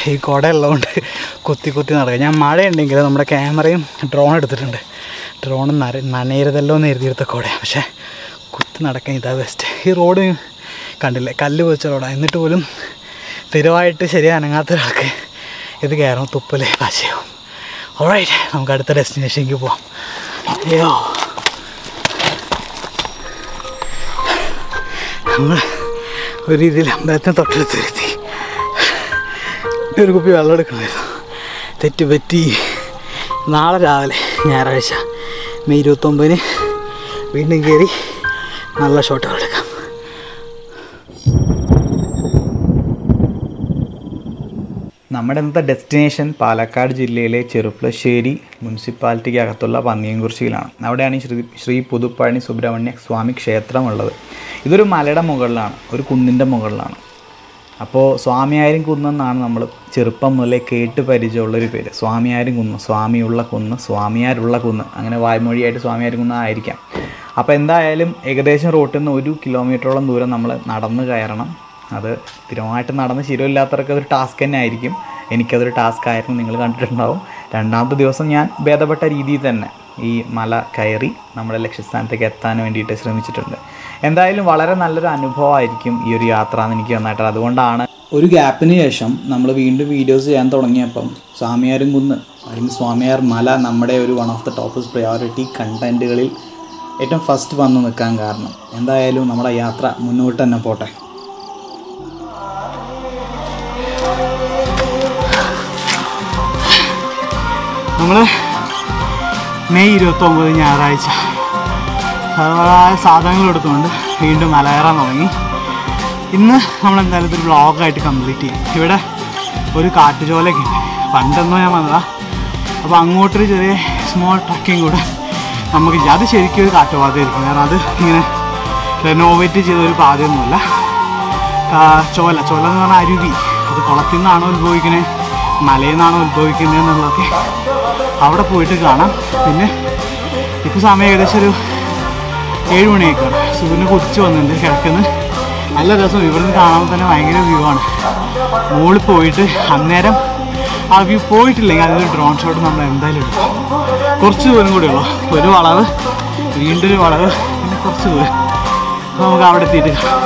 ഈ കുട ഉള്ളതുകൊണ്ട് കുത്തി കുത്തി നടക്കുക ഞാൻ മഴയുണ്ടെങ്കിൽ നമ്മുടെ ക്യാമറയും ഡ്രോൺ എടുത്തിട്ടുണ്ട് ഡ്രോൺ നര നനയരുതല്ലോ എന്ന് എഴുതിയെടുത്ത കുടയാണ് പക്ഷേ കുത്തി നടക്കാൻ ഇതാ ബെസ്റ്റ് ഈ റോഡ് കണ്ടില്ലേ കല്ല് വെച്ച റോഡാണ് എന്നിട്ട് പോലും സ്ഥിരമായിട്ട് ശരി അനങ്ങാത്ത ഒരാൾക്ക് ഇത് കയറും തുപ്പല് പശയാവും ഓൾറൈറ്റ് നമുക്ക് അടുത്ത ഡെസ്റ്റിനേഷനിലേക്ക് പോവാം അയ്യോ നമ്മൾ ഒരു രീതിയിൽ അമ്പലത്തിന് തൊട്ടടുത്ത് എത്തി ഒരു കുപ്പി വെള്ളം എടുക്കണമായിരുന്നു തെറ്റ് പറ്റി നാളെ രാവിലെ ഞായറാഴ്ച മെയ് ഇരുപത്തൊമ്പതിന് വീണ്ടും കയറി നല്ല ഷോട്ടുകൾ എടുക്കാം നമ്മുടെ ഇന്നത്തെ ഡെസ്റ്റിനേഷൻ പാലക്കാട് ജില്ലയിലെ ചെറുപ്പളശ്ശേരി മുനിസിപ്പാലിറ്റിക്ക് അകത്തുള്ള പന്നിയൻകുറിശ്ശിയിലാണ് അവിടെയാണ് ഈ ശ്രീ ശ്രീ പുതുപ്പഴനി സുബ്രഹ്മണ്യ സ്വാമി ക്ഷേത്രമുള്ളത് ഇതൊരു മലയുടെ മുകളിലാണ് ഒരു കുന്നിൻ്റെ മുകളിലാണ് അപ്പോൾ സ്വാമിയാരും കുന്നെന്നാണ് നമ്മൾ ചെറുപ്പം മുതലേ കേട്ട് പരിചയമുള്ളൊരു പേര് സ്വാമിയാരും കുന്ന് സ്വാമിയുള്ള കുന്ന് സ്വാമിയാരുള്ള കുന്ന് അങ്ങനെ വായ്മൊഴിയായിട്ട് സ്വാമിയാരും കുന്ന് ആയിരിക്കാം അപ്പോൾ എന്തായാലും ഏകദേശം റോട്ടിൽ നിന്ന് ഒരു കിലോമീറ്ററോളം ദൂരം നമ്മൾ നടന്ന് കയറണം അത് സ്ഥിരമായിട്ട് നടന്ന് ശീലമില്ലാത്തവർക്ക് അതൊരു ടാസ്ക് തന്നെ ആയിരിക്കും എനിക്കതൊരു ടാസ്ക് ആയിരുന്നു നിങ്ങൾ കണ്ടിട്ടുണ്ടാവും രണ്ടാമത്തെ ദിവസം ഞാൻ ഭേദപ്പെട്ട രീതിയിൽ തന്നെ ഈ മല കയറി നമ്മുടെ ലക്ഷ്യസ്ഥാനത്തേക്ക് എത്താൻ വേണ്ടിയിട്ട് ശ്രമിച്ചിട്ടുണ്ട് എന്തായാലും വളരെ നല്ലൊരു അനുഭവമായിരിക്കും ഈ ഒരു യാത്ര എന്ന് എനിക്ക് നന്നായിട്ട് അതുകൊണ്ടാണ് ഒരു ഗ്യാപ്പിന് ശേഷം നമ്മൾ വീണ്ടും വീഡിയോസ് ചെയ്യാൻ തുടങ്ങിയപ്പം സ്വാമിയാരും കുന്ന് അല്ലെങ്കിൽ സ്വാമിയാർ മല നമ്മുടെ ഒരു one of the toppest priority കണ്ടൻറ്റുകളിൽ ഏറ്റവും ഫസ്റ്റ് വന്ന് നിൽക്കാൻ കാരണം എന്തായാലും നമ്മുടെ യാത്ര മുന്നോട്ട് തന്നെ പോട്ടെ നമ്മൾ മെയ് ഇരുപത്തൊമ്പത് ഞായറാഴ്ച സർവ്വതായ സാധനങ്ങൾ എടുത്തുകൊണ്ട് വീണ്ടും മലകയറാൻ തുടങ്ങി ഇന്ന് നമ്മൾ എന്തായാലും ഇതൊരു വ്ളോഗായിട്ട് കംപ്ലീറ്റ് ചെയ്യും ഇവിടെ ഒരു കാട്ടുചോലയൊക്കെ ഉണ്ട് പണ്ടെന്നോ ഞാൻ വന്നതാ അപ്പോൾ അങ്ങോട്ടൊരു ചെറിയ സ്മോൾ ട്രക്കിംഗ് കൂടെ നമുക്ക് ചെയ്യാം. അത് ശരിക്കും ഒരു കാട്ടുപാതയായിരിക്കും കാരണം അത് ഇങ്ങനെ റെനോവേറ്റ് ചെയ്ത ഒരു പാതയൊന്നുമല്ല കാ- ചോല ചോല എന്ന് പറഞ്ഞാൽ അരുവി അത് കുളത്തിൽ നിന്നാണോ ഉത്ഭവിക്കണേ മലയിൽ നിന്നാണോ ഉത്ഭവിക്കുന്നത് എന്നുള്ളതൊക്കെ അവിടെ പോയിട്ട് കാണാം പിന്നെ ഇപ്പോൾ സമയം ഏകദേശം ഒരു ഏഴ് മണിയൊക്കെയാണ് സൂര്യന് കുതിച്ച് വന്നിട്ടുണ്ട് കിഴക്കുന്ന് നല്ല രസം ഇവിടുന്ന് കാണുമ്പോൾ തന്നെ ഭയങ്കര വ്യൂ ആണ് മുകളിൽ പോയിട്ട് അന്നേരം ആ വ്യൂ പോയിട്ടില്ലെങ്കിൽ അതിൽ ഡ്രോൺ ഷോട്ട് നമ്മൾ എന്തായാലും എടുക്കും കുറച്ച് ദൂരം കൂടെ ഉള്ളൂ ഒരു വളവ് വീണ്ടും ഒരു വളവ് പിന്നെ കുറച്ച് ദൂരം അപ്പോൾ നമുക്ക് അവിടെ എത്തിയിട്ട് കാണാം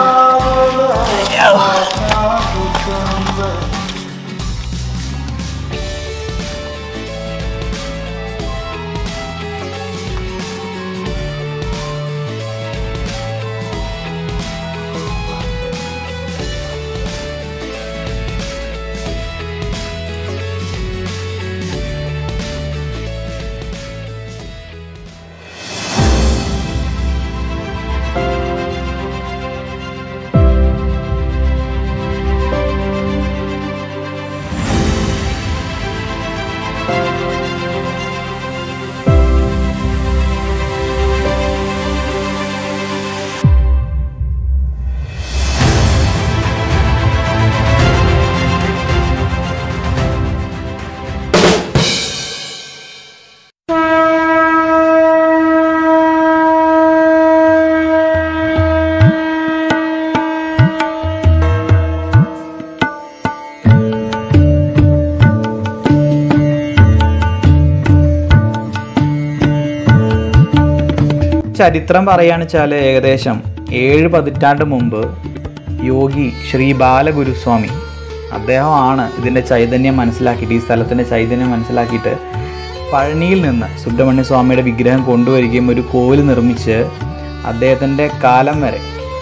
ചരിത്രം പറയുകയാണെന്ന് വെച്ചാൽ ഏകദേശം ഏഴ് പതിറ്റാണ്ട് മുമ്പ് യോഗി ശ്രീ ബാലഗുരുസ്വാമി അദ്ദേഹമാണ് ഇതിൻ്റെ ചൈതന്യം മനസ്സിലാക്കിയിട്ട് ഈ സ്ഥലത്തിൻ്റെ ചൈതന്യം മനസ്സിലാക്കിയിട്ട് പഴനിയിൽ നിന്ന് സുബ്രഹ്മണ്യ സ്വാമിയുടെ വിഗ്രഹം കൊണ്ടുവരികയും ഒരു കോവിൽ നിർമ്മിച്ച് അദ്ദേഹത്തിൻ്റെ കാലം വരെ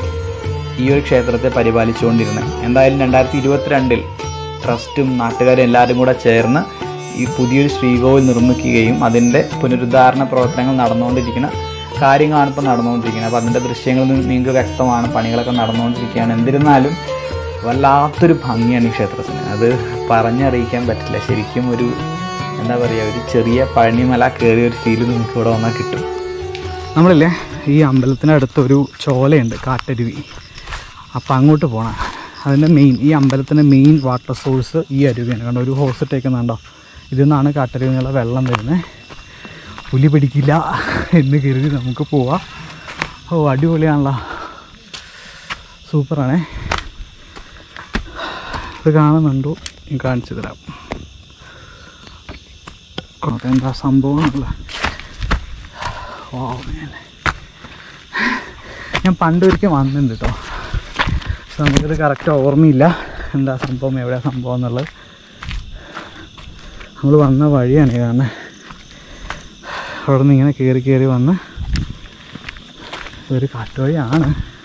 ഈ ഒരു ക്ഷേത്രത്തെ പരിപാലിച്ചുകൊണ്ടിരുന്നത് എന്തായാലും രണ്ടായിരത്തി ഇരുപത്തിരണ്ടിൽ ട്രസ്റ്റും നാട്ടുകാരും എല്ലാവരും കൂടെ ചേർന്ന് ഈ പുതിയൊരു ശ്രീകോവിൽ നിർമ്മിക്കുകയും അതിൻ്റെ പുനരുദ്ധാരണ പ്രവർത്തനങ്ങൾ നടന്നുകൊണ്ടിരിക്കുന്ന കാര്യങ്ങളാണ് ഇപ്പോൾ നടന്നുകൊണ്ടിരിക്കുന്നത് അപ്പോൾ അതിൻ്റെ ദൃശ്യങ്ങളിൽ നിന്ന് നിങ്ങൾക്ക് വ്യക്തമാണ് പണികളൊക്കെ നടന്നുകൊണ്ടിരിക്കുകയാണ് എന്നിരുന്നാലും വല്ലാത്തൊരു ഭംഗിയാണ് ഈ ക്ഷേത്രത്തിന് അത് പറഞ്ഞറിയിക്കാൻ പറ്റില്ല ശരിക്കും ഒരു എന്താ പറയുക ഒരു ചെറിയ പഴനിമല കയറിയ ഒരു ഫീൽ നമുക്ക് ഇവിടെ വന്നാൽ കിട്ടും നമ്മളില്ലേ ഈ അമ്പലത്തിനടുത്ത് ഒരു ചോലയുണ്ട് കാട്ടരുവി അപ്പോൾ അങ്ങോട്ട് പോകണം അതിൻ്റെ മെയിൻ ഈ അമ്പലത്തിൻ്റെ മെയിൻ വാട്ടർ സോഴ്സ് ഈ അരുവിയാണ് കണ്ടോ ഒരു ഹോസ് ഇട്ടേക്കുന്നുണ്ടോ ഇതിൽ നിന്നാണ് കാട്ടരുവിൽ നിന്നുള്ള വെള്ളം വരുന്നത് പുലി പിടിക്കില്ല എന്ന് കരുതി നമുക്ക് പോവാം ഓ അടിപൊളിയാണല്ലോ സൂപ്പറാണേ ഇത് കാണുന്നുണ്ടോ ഞാൻ കാണിച്ചു തരാം അതെന്താ സംഭവം എന്നുള്ള ഓ man. ഞാൻ പണ്ട് ഒരിക്കൽ വന്നിട്ടുണ്ട് കേട്ടോ പക്ഷെ നമുക്കിത് കറക്റ്റ് ഓർമ്മയില്ല എന്താ സംഭവം എവിടെയാ സംഭവം എന്നുള്ളത് നമ്മൾ വന്ന വഴിയാണ് കാരണം അവിടെ നിന്ന് ഇങ്ങനെ കയറി കയറി വന്ന് ഒരു കാട്ടുവഴിയാണ്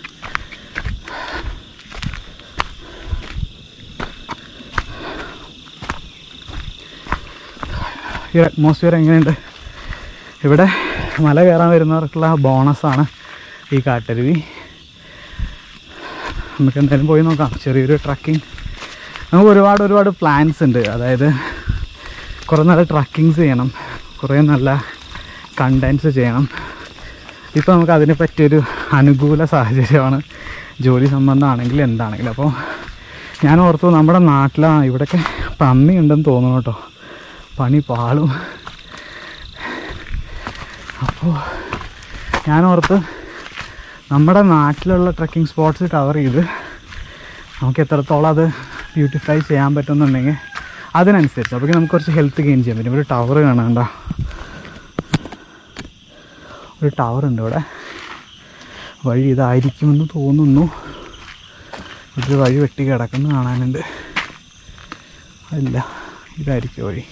ഈ അറ്റ്മോസ്ഫിയർ എങ്ങനെയുണ്ട് ഇവിടെ മല കയറാൻ വരുന്നവർക്കുള്ള ബോണസാണ് ഈ കാട്ടരുവി നമുക്ക് എന്തായാലും പോയി നോക്കാം ചെറിയൊരു ട്രക്കിംഗ് നമുക്ക് ഒരുപാട് ഒരുപാട് പ്ലാൻസ് ഉണ്ട് അതായത് കുറേ നല്ല ട്രക്കിങ്സ് ചെയ്യണം കുറേ നല്ല കണ്ടൻസ് ചെയ്യണം ഇപ്പോൾ നമുക്ക് അതിനെ പറ്റിയൊരു അനുകൂല സാഹചര്യമാണ് ജോലി സംബന്ധമാണെങ്കിൽ എന്താണെങ്കിലും അപ്പോൾ ഞാൻ ഓർത്തു നമ്മുടെ നാട്ടിലാണ് ഇവിടെയൊക്കെ പന്നി ഉണ്ടെന്ന് തോന്നുന്നു കേട്ടോ പണി പാളും അപ്പോൾ ഞാൻ ഓർത്ത് നമ്മുടെ നാട്ടിലുള്ള ട്രക്കിംഗ് സ്പോട്ട്സ് കവർ ചെയ്ത് നമുക്ക് എത്രത്തോളം അത് ബ്യൂട്ടിഫൈ ചെയ്യാൻ പറ്റുമെന്നുണ്ടെങ്കിൽ അതിനനുസരിച്ച് അപ്പോൾ നമുക്ക് കുറച്ച് ഹെൽത്ത് ഗെയിൻ ചെയ്യാൻ പറ്റും ഒരു ടവർ കാണാണ്ട ഒരു ടവർ ഉണ്ട് ഇവിടെ വഴി ഇതായിരിക്കുമെന്ന് തോന്നുന്നു ഒരു വഴി വെട്ടി കിടക്കുന്ന കാണാനുണ്ട് അല്ല ഇതായിരിക്കും വഴി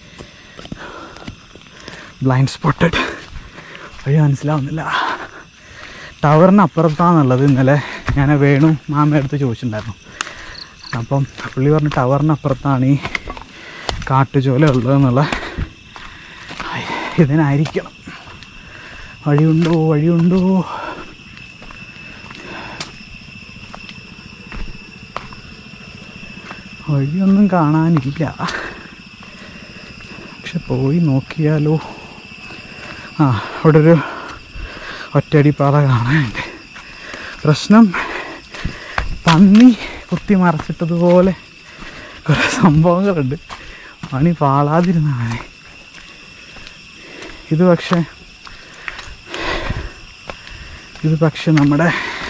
ബ്ലൈൻഡ് സ്പോട്ടഡ് വഴി മനസ്സിലാവുന്നില്ല ടവറിന് അപ്പുറത്താണെന്നുള്ളത് ഇന്നലെ ഞാൻ വേണു മാമ അടുത്ത് ചോദിച്ചിട്ടുണ്ടായിരുന്നു അപ്പം പുള്ളി പറഞ്ഞു ടവറിന് അപ്പുറത്താണ് ഈ കാട്ടുചോല ഉള്ളതെന്നുള്ള ഹായ്, ഇതിനായിരിക്കണം വഴിയുണ്ടോ വഴിയുണ്ടോ വഴിയൊന്നും കാണാനില്ല പക്ഷെ പോയി നോക്കിയാലോ ആ ഇവിടെ ഒരു ഒറ്റയടിപ്പാത കാണാനുണ്ട് പ്രശ്നം പന്നി കുത്തി മറച്ചിട്ടതുപോലെ കുറേ സംഭവങ്ങളുണ്ട് പണി പാളാതിരുന്നാണ് ഇത് പക്ഷേ ഇത് പക്ഷെ നമ്മുടെ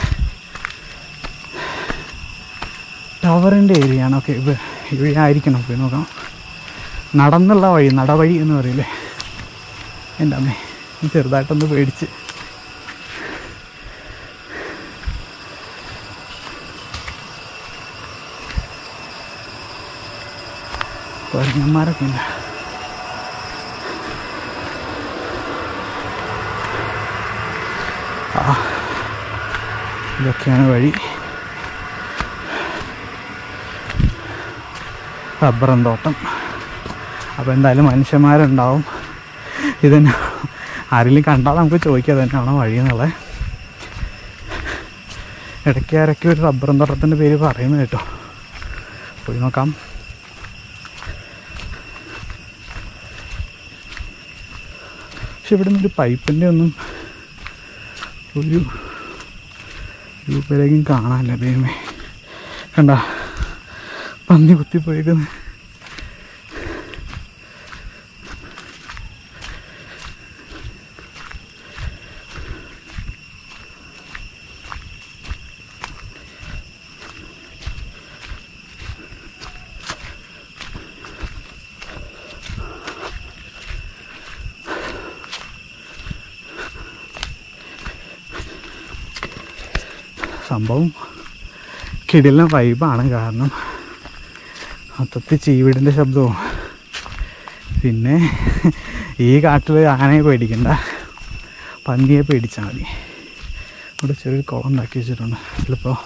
ടവറിൻ്റെ ഏരിയ ആണ് ഓക്കെ ഇത് ഇവിടെ ആയിരിക്കണം പോയി നോക്കാം നടന്നുള്ള വഴി നടവഴി എന്ന് പറയില്ലേ എൻ്റെ അമ്മേ ഞാൻ ചെറുതായിട്ടൊന്ന് പേടിച്ച് കുരങ്ങന്മാരൊക്കെ ഉണ്ട് ആ ഇതൊക്കെയാണ് വഴി റബ്ബറും തോട്ടം അപ്പോൾ എന്തായാലും മനുഷ്യന്മാരുണ്ടാവും ഇതിന് ആരെങ്കിലും കണ്ടാൽ നമുക്ക് ചോദിക്കാം തന്നെയാണോ വഴി എന്നുള്ളത് ഇടയ്ക്ക് ആരൊക്കെ ഒരു റബ്ബറും തോട്ടത്തിൻ്റെ പേര് പറയുന്നത് കേട്ടോ പോയി നോക്കാം പക്ഷെ ഇവിടെ നിന്നൊരു പൈപ്പിൻ്റെ ഒന്നും ഒരു രൂപരേഖയും കാണാനില്ല ദൈവമേ കണ്ട പന്നി കുത്തിപ്പോയേക്കുന്നത് സംഭവം കിടിലൻ വൈബാണ് കാരണം മൊത്തത്തിൽ ചീവിടിൻ്റെ ശബ്ദവും പിന്നെ ഈ കാട്ടിൽ ആനയെ പേടിക്കണ്ട പന്നിയെ പേടിച്ചാൽ മതി ഇവിടെ ചെറിയൊരു കുളം ഉണ്ടാക്കി വെച്ചിട്ടുണ്ട് ചിലപ്പോൾ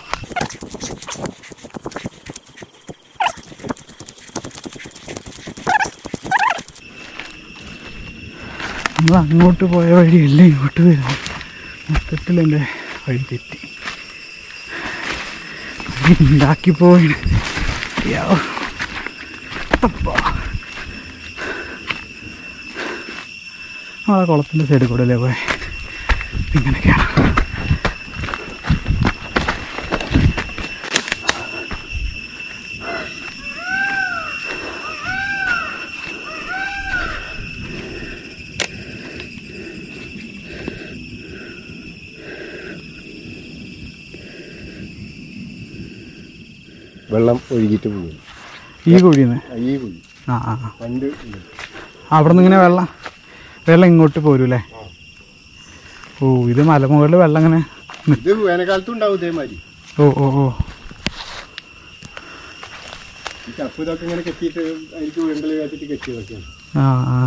നമ്മൾ അങ്ങോട്ട് പോയ വഴിയല്ലേ ഇങ്ങോട്ട് വരുന്നത് മൊത്തത്തിൽ എൻ്റെ വഴി തെറ്റി ഉണ്ടാക്കി പോയി യ്യോ. അപ്പാ. നമ്മളെ കുളത്തിൻ്റെ സൈഡിൽ കൂടെ അല്ലേ പോയി ഇങ്ങനെയൊക്കെയാണ് വെള്ളം ഒഴുകിയിട്ട് പോകും ഈ കുഴിന്ന് ഈ കുഴി ആ ആ പണ്ട് ഉണ്ട്. അവിടെ നിന്ന് ഇങ്ങനെ വെള്ളം വെള്ളം ഇങ്ങോട്ട് പോരൂലേ ഓ ഇത് മലമുകളിൽ വെള്ളം ഇങ്ങനെ നി- ഇത് വേനൽക്കാലത്തും ഉണ്ടാവും ഇതേമാതിരി ഓ ഓ ഓ ഈ ചപ്പ് ഇതൊക്കെ ഇങ്ങനെ കെട്ടിയിട്ട് അതിലേക്ക് ഉഴമ്പൽ വെച്ചിട്ട് കെട്ടിയതൊക്കെയാണ് ആ ആ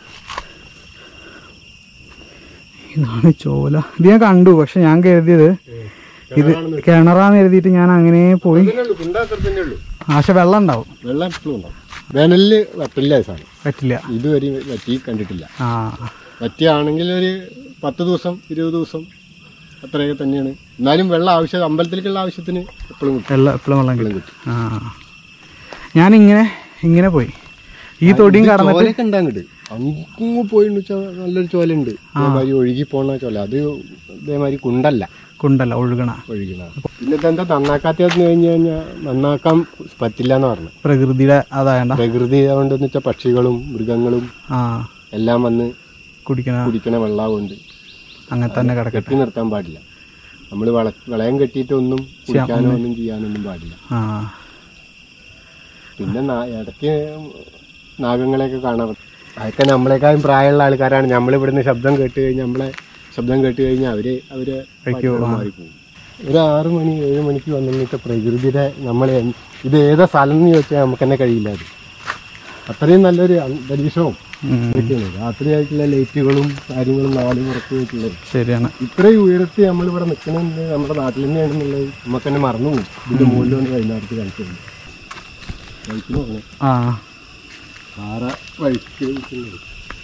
ഇതാണ് ചോല ഇത് ഞാൻ കണ്ടു പക്ഷെ ഞാൻ കരുതിയത് ഇത് കിണറാന്ന് കരുതിയിട്ട് ഞാൻ അങ്ങനെ പോയി ഉള്ളൂ കുണ്ട അത്ര തന്നെ ഉള്ളൂ ആശ വെള്ളം ഉണ്ടാവും വെള്ളം എപ്പോഴും ഉണ്ടാവും വേനലിൽ വറ്റില്ല ഈ സാധനം പറ്റില്ല ഇതുവരെ വറ്റി കണ്ടിട്ടില്ല ആ വറ്റിയാണെങ്കിൽ ഒരു പത്ത് ദിവസം ഇരുപത് ദിവസം അത്രയൊക്കെ തന്നെയാണ് എന്നാലും വെള്ളം ആവശ്യം അമ്പലത്തിലേക്കുള്ള ആവശ്യത്തിന് എപ്പോഴും കിട്ടും വെള്ളം എപ്പോഴും വെള്ളം എപ്പോഴും കിട്ടും കിട്ടും ആ ഞാനിങ്ങനെ ഇങ്ങനെ പോയി ഈ തൊടിയും കടന്നിട്ട് ചോലയൊക്കെ ഉണ്ടാങ്ങട്ട് അങ്ങ് പോയിന്ന് വെച്ചാൽ നല്ലൊരു ചോലയുണ്ട് ഇതേമാതിരി ഒഴുകി പോണ ചോല അത് ഇതേമാതിരി കുണ്ടല്ല കുണ്ടല്ല ഒഴുകണ ഒഴുകണ പിന്നെ ഇതെന്താ നന്നാക്കാത്തതെന്ന് കഴിഞ്ഞ് കഴിഞ്ഞാൽ നന്നാക്കാൻ പറ്റില്ല എന്ന് പറഞ്ഞു പ്രകൃതിയുടെ അതായണ്ട പ്രകൃതി കൊണ്ടെന്ന് വെച്ചാൽ പക്ഷികളും മൃഗങ്ങളും ആ എല്ലാം വന്ന് കുടിക്കണ കുടിക്കണ വെള്ളമുണ്ട് അങ്ങനെ തന്നെ കിടക്കട്ടെ കെട്ടി നിർത്താൻ പാടില്ല നമ്മൾ വള വളയം കെട്ടിയിട്ടൊന്നും കുടിക്കാനോ ഒന്നും ചെയ്യാനൊന്നും പാടില്ല ആ പിന്നെ നാ- ഇടയ്ക്ക് നാഗങ്ങളെയൊക്കെ കാണാൻ പറ്റും അതൊക്കെ നമ്മളെക്കാളും പ്രായമുള്ള ആൾക്കാരാണ് നമ്മളിവിടുന്ന് ശബ്ദം കേട്ട് കഴിഞ്ഞാൽ നമ്മളെ ശബ്ദം കേട്ട് കഴിഞ്ഞാൽ അവര് അവര് പാട്ടിലോട്ട് മാറിപ്പോകും ഒരു ആറ് മണി ഏഴ് മണിക്ക് വന്നിട്ട് പ്രകൃതിയുടെ നമ്മൾ ഇത് ഏതാ സ്ഥലം എന്ന് ചോദിച്ചാൽ നമുക്ക് തന്നെ കഴിയില്ല അത് അത്രയും നല്ലൊരു അന്തരീക്ഷവും ഉം. ഇതൊക്കെയാണ് രാത്രിയായിട്ടുള്ള ലൈറ്റുകളും കാര്യങ്ങളും നാലും പുറത്ത് വെച്ചുള്ളത് ശരിയാണ് ഇത്രയും ഉയരത്ത് നമ്മളിവിടെ നിൽക്കണമെന്ന് നമ്മുടെ നാട്ടിൽ തന്നെയാണെന്നുള്ളത് നമുക്ക് തന്നെ മറന്നു പോകും ഇതിന്റെ മുകളിൽ കൊണ്ട് വൈകുന്നേരത്ത് കാണിച്ചിട്ടുണ്ട് വഴിക്ക് പറഞ്ഞു ആ പാറ വഴിക്ക് നിൽക്കുന്നത്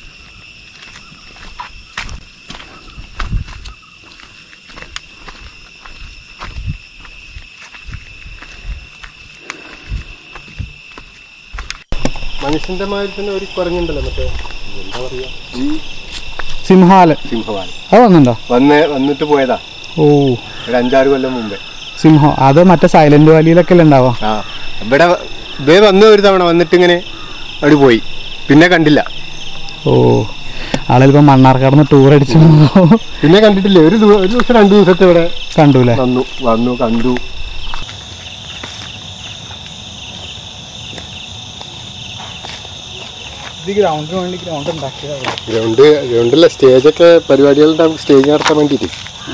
മനുഷ്യന്റെ മാതിരി തന്നെ ഒരു കുറഞ്ഞുണ്ടല്ലോ മറ്റേ എന്താ പറയാ ഈ സിംഹാലൻ സിംഹവാലൻ അത് വന്നിട്ടുണ്ടോ വന്ന് വന്നിട്ട് പോയതാ ഓ ഒരു അഞ്ചാറ് കൊല്ലം മുമ്പേ സിംഹം അത് മറ്റേ സൈലന്റ് വാലിയിലൊക്കെ അല്ലേ ഉണ്ടാവാ ആ ഇവിടെ വ- ഇതേ വന്ന് ഒരു തവണ വന്നിട്ട് ഇങ്ങനെ അവിടെ പോയി പിന്നെ കണ്ടില്ല ഓ ആളിപ്പോ മണ്ണാർക്കാടുന്ന് ടൂർ അടിച്ചു പിന്നെ കണ്ടിട്ടില്ല ഒരു ദിവ- ഒരു ദിവസം രണ്ടു ദിവസത്തെ ഇവിടെ കണ്ടൂലേ വന്നു വന്നു കണ്ടു ഇത് ഗ്രൗണ്ടിന് വേണ്ടി ഗ്രൗണ്ട് ഉണ്ടാക്കിയതാണ് ഗ്രൗണ്ട് ഗ്രൗണ്ടിലെ സ്റ്റേജൊക്കെ പരിപാടികളുടെ സ്റ്റേജ് നടത്താൻ വേണ്ടിയിട്ട്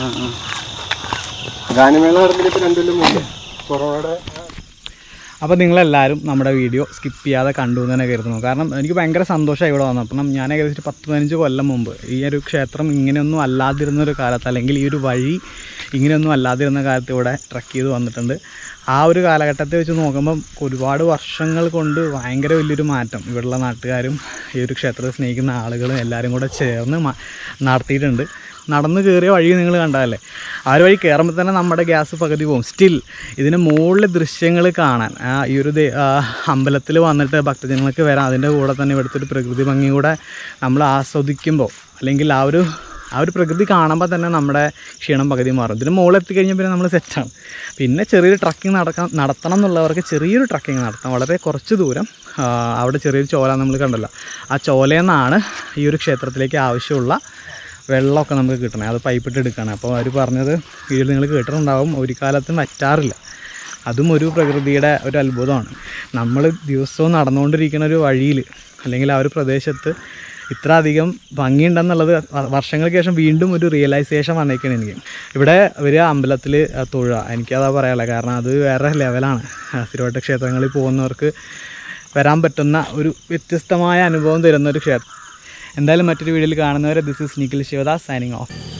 ഗാനമേള നടന്നിട്ട് ഇപ്പൊ രണ്ടു കൊല്ലം മുമ്പ് കൊറോണയുടെ അപ്പോൾ നിങ്ങളെല്ലാവരും നമ്മുടെ വീഡിയോ സ്കിപ്പ് ചെയ്യാതെ കണ്ടു എന്ന് തന്നെ കരുതുന്നു കാരണം എനിക്ക് ഭയങ്കര സന്തോഷമായി ഇവിടെ വന്നപ്പോൾ ഞാൻ ഏകദേശം ഒരു പത്ത് പതിനഞ്ച് കൊല്ലം മുമ്പ് ഈ ഒരു ക്ഷേത്രം ഇങ്ങനെയൊന്നും അല്ലാതിരുന്ന ഒരു കാലത്ത് അല്ലെങ്കിൽ ഈ ഒരു വഴി ഇങ്ങനെയൊന്നും അല്ലാതിരുന്ന കാലത്ത് ഇവിടെ ട്രക്ക് ചെയ്ത് വന്നിട്ടുണ്ട് ആ ഒരു കാലഘട്ടത്തെ വെച്ച് നോക്കുമ്പം ഒരുപാട് വർഷങ്ങൾ കൊണ്ട് ഭയങ്കര വലിയൊരു മാറ്റം ഇവിടെയുള്ള നാട്ടുകാരും ഈ ഒരു ക്ഷേത്രത്തെ സ്നേഹിക്കുന്ന ആളുകളും എല്ലാവരും കൂടെ ചേർന്ന് മ- നടത്തിയിട്ടുണ്ട് നടന്ന് കയറിയ വഴി നിങ്ങൾ കണ്ടതല്ലേ ആ ഒരു വഴി കയറുമ്പോൾ തന്നെ നമ്മുടെ ഗ്യാസ് പകുതി പോകും സ്റ്റിൽ ഇതിന് മുകളിലെ ദൃശ്യങ്ങൾ കാണാൻ ആ ഈ ഒരു അമ്പലത്തിൽ വന്നിട്ട് ഭക്തജനങ്ങൾക്ക് വരാം അതിൻ്റെ കൂടെ തന്നെ ഇവിടുത്തെ ഒരു പ്രകൃതി ഭംഗി കൂടെ നമ്മൾ ആസ്വദിക്കുമ്പോൾ അല്ലെങ്കിൽ ആ ഒരു ആ ഒരു പ്രകൃതി കാണുമ്പോൾ തന്നെ നമ്മുടെ ക്ഷീണം പകുതി മാറും ഇതിന് മുകളിൽ എത്തിക്കഴിഞ്ഞാൽ പിന്നെ നമ്മൾ സെറ്റാണ് പിന്നെ ചെറിയൊരു ട്രക്കിംഗ് നടക്കാൻ നടത്തണം എന്നുള്ളവർക്ക് ചെറിയൊരു ട്രക്കിംഗ് നടത്താം വളരെ കുറച്ച് ദൂരം ആ, അവിടെ ചെറിയൊരു ചോല നമ്മൾ കണ്ടല്ലോ ആ ചോലയിൽ നിന്നാണ് ഈ ഒരു ക്ഷേത്രത്തിലേക്ക് ആവശ്യമുള്ള വെള്ളമൊക്കെ നമുക്ക് കിട്ടണേ അത് പൈപ്പിട്ട് എടുക്കുകയാണ് അപ്പോൾ അവർ പറഞ്ഞത് വീഡിയോ നിങ്ങൾ കേട്ടിട്ടുണ്ടാവും ഒരു കാലത്തും വറ്റാറില്ല അതും ഒരു പ്രകൃതിയുടെ ഒരു അത്ഭുതമാണ് നമ്മൾ ദിവസവും നടന്നുകൊണ്ടിരിക്കുന്ന ഒരു വഴിയിൽ അല്ലെങ്കിൽ ആ ഒരു പ്രദേശത്ത് ഇത്ര അധികം ഭംഗിയുണ്ടെന്നുള്ളത് വ- വർഷങ്ങൾക്ക് ശേഷം വീണ്ടും ഒരു റിയലൈസേഷൻ വന്നേക്കാണ് എനിക്ക് ഇവിടെ ഒരു അമ്പലത്തിൽ തൊഴുക എനിക്കതാ പറയാനുള്ളത് കാരണം അത് വേറെ ലെവലാണ് സ്ഥിരമായിട്ട് ക്ഷേത്രങ്ങളിൽ പോകുന്നവർക്ക് വരാൻ പറ്റുന്ന ഒരു വ്യത്യസ്തമായ അനുഭവം തരുന്ന ഒരു ക്ഷേത്രം എന്തായാലും മറ്റൊരു വീഡിയോയിൽ കാണുന്നവരെ this is Nikhil Shivadas signing of